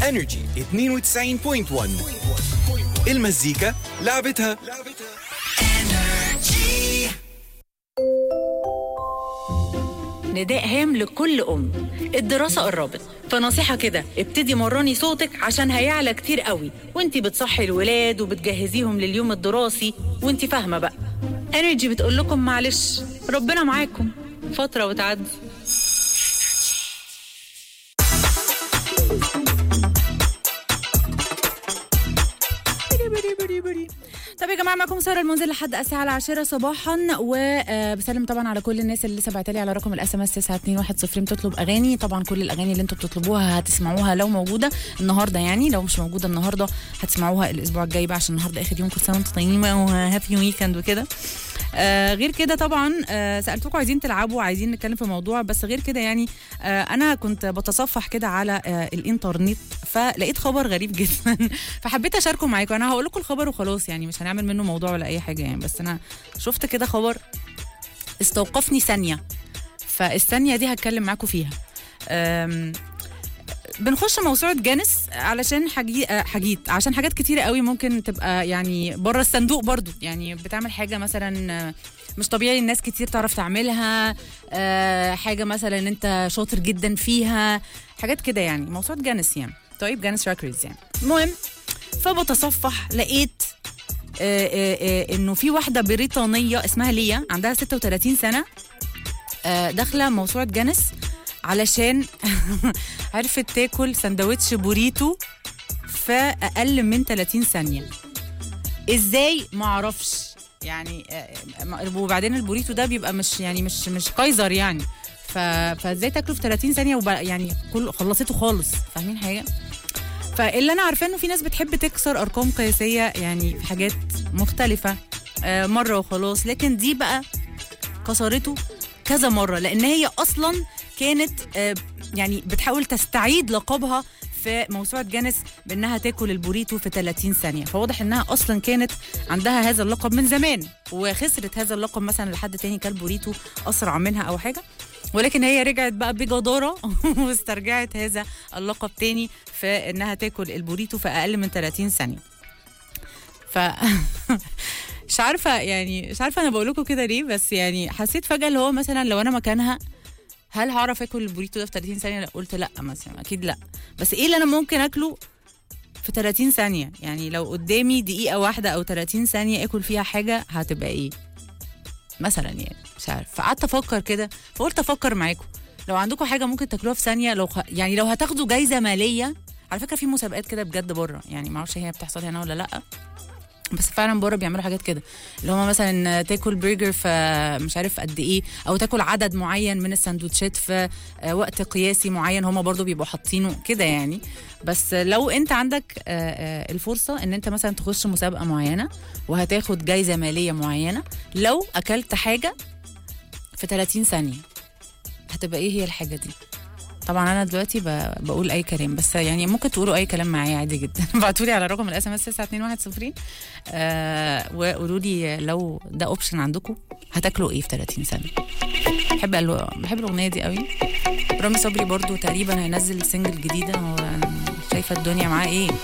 انرجي 92.1 المزيكا لعبتها نداء هام لكل أم الدراسة قربت فنصيحة كده ابتدي مرني صوتك عشان هيعلى كتير قوي وانتي بتصحي الولاد وبتجهزيهم لليوم الدراسي وانتي فاهمة بقى انرجي بتقول لكم معلش ربنا معاكم فترة وتعدي طب يا جماعه معاكم ساره المنزل لحد الساعه العاشرة صباحا وبسلم طبعا على كل الناس اللي لسه بعتلي على رقم الاس ام اس 9210 بتطلب اغاني طبعا كل الاغاني اللي انتوا بتطلبوها هتسمعوها لو موجوده النهارده يعني لو مش موجوده النهارده هتسمعوها الاسبوع الجاي بقى عشان النهارده اخر يوم كل سنه وانتم طيبين وهابي ويكند وكده آه غير كده طبعا آه سالتكم عايزين تلعبوا عايزين نتكلم في موضوع بس غير كده يعني آه انا كنت بتصفح كده على آه الانترنت فلقيت خبر غريب جدا فحبيت اشاركه معاكم انا هقول لكم الخبر وخلاص يعني مش هنعمل منه موضوع ولا اي حاجه يعني بس انا شفت كده خبر استوقفني ثانيه فالثانيه دي هتكلم معاكم فيها آم، بنخش موسوعة جانس علشان حاجي... آه، حاجيت عشان حاجات كتيرة قوي ممكن تبقى يعني بره الصندوق برضو يعني بتعمل حاجة مثلا آه، مش طبيعي الناس كتير تعرف تعملها آه، حاجة مثلا انت شاطر جدا فيها حاجات كده يعني موسوعة جانس يعني طيب جانس راكريز يعني المهم فبتصفح لقيت آه، آه، آه، انه في واحدة بريطانية اسمها ليا عندها 36 سنة آه، داخلة موسوعة جانس علشان عرفت تاكل سندوتش بوريتو في اقل من 30 ثانيه ازاي ما اعرفش يعني آه، م- وبعدين البوريتو ده بيبقى مش يعني مش مش قيصر يعني ف... فازاي تاكله في 30 ثانيه وب... يعني كل خلصته خالص فاهمين حاجه فاللي انا عارفاه انه في ناس بتحب تكسر ارقام قياسيه يعني في حاجات مختلفه آه، مره وخلاص لكن دي بقى كسرته كذا مره لان هي اصلا كانت آه، يعني بتحاول تستعيد لقبها في موسوعة جانس بانها تاكل البوريتو في 30 ثانية فواضح انها اصلا كانت عندها هذا اللقب من زمان وخسرت هذا اللقب مثلا لحد تاني كل بوريتو اسرع منها او حاجة ولكن هي رجعت بقى بجدارة واسترجعت هذا اللقب تاني في انها تاكل البوريتو في اقل من 30 ثانية ف مش عارفة يعني مش عارفة انا بقول لكم كده ليه بس يعني حسيت فجأة اللي هو مثلا لو انا مكانها هل هعرف اكل البوريتو ده في 30 ثانيه لا قلت لا مثلا اكيد لا بس ايه اللي انا ممكن اكله في 30 ثانيه يعني لو قدامي دقيقه واحده او 30 ثانيه اكل فيها حاجه هتبقى ايه مثلا يعني مش عارف فقعدت افكر كده فقلت افكر معاكم لو عندكم حاجه ممكن تاكلوها في ثانيه لو خ... يعني لو هتاخدوا جايزه ماليه على فكره في مسابقات كده بجد بره يعني ما اعرفش هي بتحصل هنا ولا لا بس فعلا بره بيعملوا حاجات كده اللي هم مثلا تاكل برجر في مش عارف قد ايه او تاكل عدد معين من السندوتشات في آه، وقت قياسي معين هم برضو بيبقوا حاطينه كده يعني بس لو انت عندك آه، آه، الفرصه ان انت مثلا تخش مسابقه معينه وهتاخد جايزه ماليه معينه لو اكلت حاجه في 30 ثانيه هتبقى ايه هي الحاجه دي طبعا انا دلوقتي ب- بقول اي كلام بس يعني ممكن تقولوا اي كلام معايا عادي جدا ابعتوا لي على رقم الاس ام اس 9210 آه وقولوا لي لو ده اوبشن عندكم هتاكلوا ايه في 30 ثانيه بحب الو... بحب الاغنيه دي قوي رامي صبري برضو تقريبا هينزل سنجل جديده هو أنا شايفه الدنيا معاه ايه